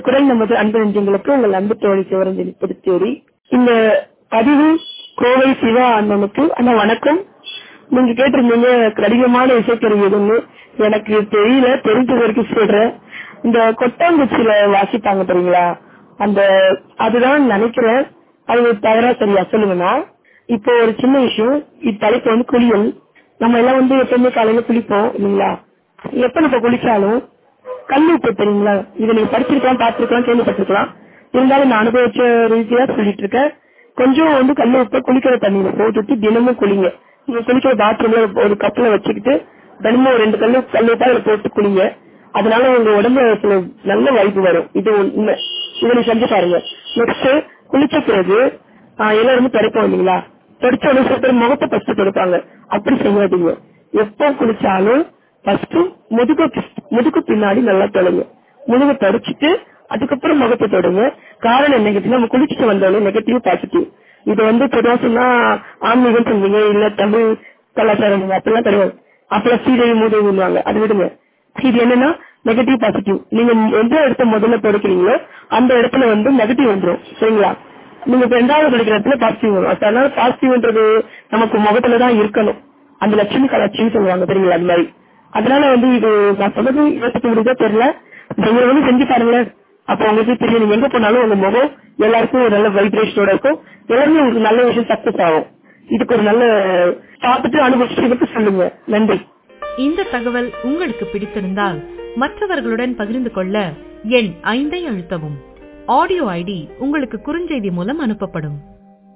குரல் நமது அன்பு நெஞ்சங்களுக்கு உங்கள் அன்பு தோழி சிவரஞ்சலி புதுச்சேரி இந்த பதிவு கோவை சிவா அண்ணனுக்கு அண்ணா வணக்கம் நீங்க கேட்டிருந்தீங்க கடினமான இசைக்கருவி எதுன்னு எனக்கு தெரியல தெரிஞ்ச வரைக்கும் சொல்றேன் இந்த கொட்டாங்குச்சியில வாசிப்பாங்க தெரியுங்களா அந்த அதுதான் நினைக்கிறேன் அது தவறா சரியா சொல்லுங்கண்ணா இப்போ ஒரு சின்ன விஷயம் இத்தலைப்பு வந்து குளியல் நம்ம எல்லாம் வந்து எப்பவுமே காலையில குளிப்போம் இல்லைங்களா எப்ப நம்ம குளிச்சாலும் கல் உப்பு தெரியுங்களா இதை நீங்க படிச்சிருக்கலாம் பார்த்திருக்கலாம் கேள்விப்பட்டிருக்கலாம் இருந்தாலும் நான் அனுபவிச்ச ரீதியா சொல்லிட்டு இருக்கேன் கொஞ்சம் வந்து கல் உப்பை குளிக்கிற தண்ணியில போட்டுட்டு தினமும் குளிங்க நீங்க குளிக்கிற பாத்ரூம்ல ஒரு கப்ல வச்சுக்கிட்டு தினமும் ஒரு ரெண்டு கல்லு கல் உப்பா அதுல போட்டு குளிங்க அதனால உங்க உடம்புல சில நல்ல வாய்ப்பு வரும் இது உண்மை இதை நீங்க செஞ்சு பாருங்க நெக்ஸ்ட் குளிச்ச பிறகு ஆஹ் எல்லாருமே துடைப்போம் இல்லைங்களா துடைச்ச உடனே சில பேர் முகத்தை ஃபர்ஸ்ட் துடைப்பாங்க அப்படி செய்யாதீங்க எப்போ குளிச்சாலும் ஃபர்ஸ்ட் முதுகு முதுகு பின்னாடி நல்லா தொடுங்க முதுகு தொடச்சிட்டு அதுக்கப்புறம் முகத்தை தொடுங்க காரணம் நெகட்டிவ் நம்ம குளிச்சுட்டு வந்தாலும் நெகட்டிவ் பாசிட்டிவ் இது வந்து பொதுவா சொன்னா ஆன்மீகம் சொல்லுவீங்க இல்ல தமிழ் கலாச்சாரம் அப்படிலாம் கிடையாது அப்பெல்லாம் சீதை மூதேவிடுவாங்க அது விடுங்க இது என்னன்னா நெகட்டிவ் பாசிட்டிவ் நீங்க எந்த இடத்த முதல்ல தொடக்கிறீங்களோ அந்த இடத்துல வந்து நெகட்டிவ் வந்துடும் சரிங்களா நீங்க இப்ப ரெண்டாவது படிக்கிற இடத்துல பாசிட்டிவ் வரும் அதனால பாசிட்டிவ்ன்றது நமக்கு முகத்துல தான் இருக்கணும் அந்த லட்சுமி கலாட்சின்னு சொல்லுவாங்க தெரியுங்களா அது மாதிரி அதனால வந்து இது நான் சொன்னது யோசிக்க முடியுதோ தெரியல நீங்க வந்து செஞ்சு பாருங்களேன் அப்ப உங்களுக்கு தெரியும் நீங்க எங்க போனாலும் உங்க முகம் எல்லாருக்கும் ஒரு நல்ல வைப்ரேஷனோட இருக்கும் எல்லாருமே உங்களுக்கு நல்ல விஷயம் சக்சஸ் ஆகும் இதுக்கு ஒரு நல்ல பார்த்துட்டு அனுபவிச்சுட்டு சொல்லுங்க நன்றி இந்த தகவல் உங்களுக்கு பிடித்திருந்தால் மற்றவர்களுடன் பகிர்ந்து கொள்ள எண் ஐந்தை அழுத்தவும் ஆடியோ ஐடி உங்களுக்கு குறுஞ்செய்தி மூலம் அனுப்பப்படும்